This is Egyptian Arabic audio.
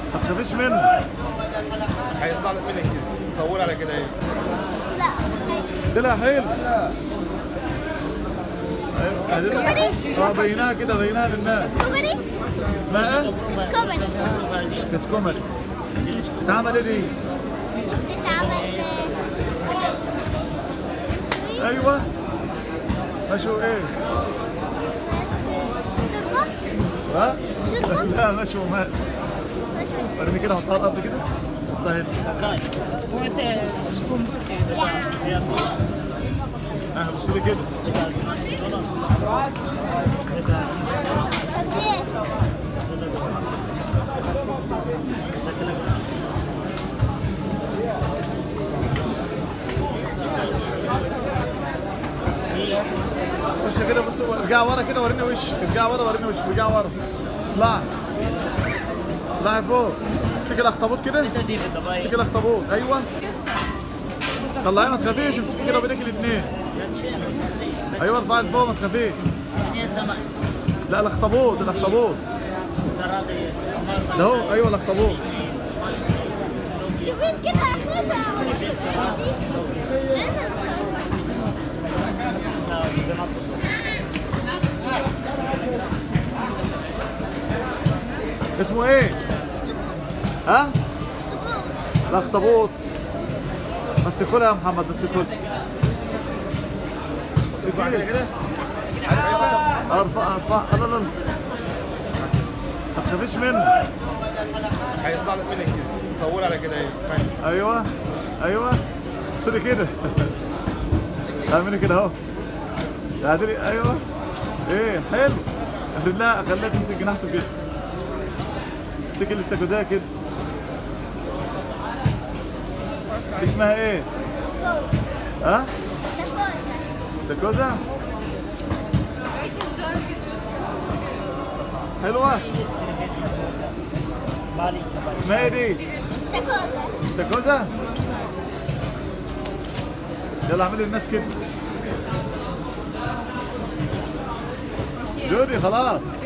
ما تخافيش منه هيطلع لك منك كده صور على كده ايه لا هاي. طلع حلو أيوة. سكوبري اه بيناها كده بيناها للناس سكوبري اسمها ايه؟ سكوبري كسكومري بتعمل ايه دي؟ بتتعمل ايوه مشوا ايه؟ شوربة ها؟ شوربة لا مشوا مات ارمي كده حطها على الارض كده حطها هنا اه بص لي كده خش كده بص ارجع ورا كده وريني وشك ارجع ورا وريني وشك ارجع ورا اطلع اطلع فوق امسك الاخطبوط كده امسك الاخطبوط ايوه طلعي ما تخافيش امسكي كده بينك الاثنين ايوه ارفعي لفوق ما تخافيش لا الاخطبوط الاخطبوط ده هو ايوه الاخطبوط يمين كده اخرها اسمه ايه؟ ها؟ الاخطبوط بس كلها يا محمد بس كلها ارفع كده كده ارفع ارفع لا لا لا ما تخافيش منه هيطلع لك منك كده صور على كده ايه ايوه ايوه بص لي كده اعملي كده اهو تعالي ايوه ايه حلو افرد لها خليها تمسك جناحته كده امسكي الاستاكوزيه كده دي اسمها ايه؟ ها؟ استاكوزا؟ حلوة؟ اسمها ايه دي؟ استاكوزا؟ يلا اعملي للناس كده جودي خلاص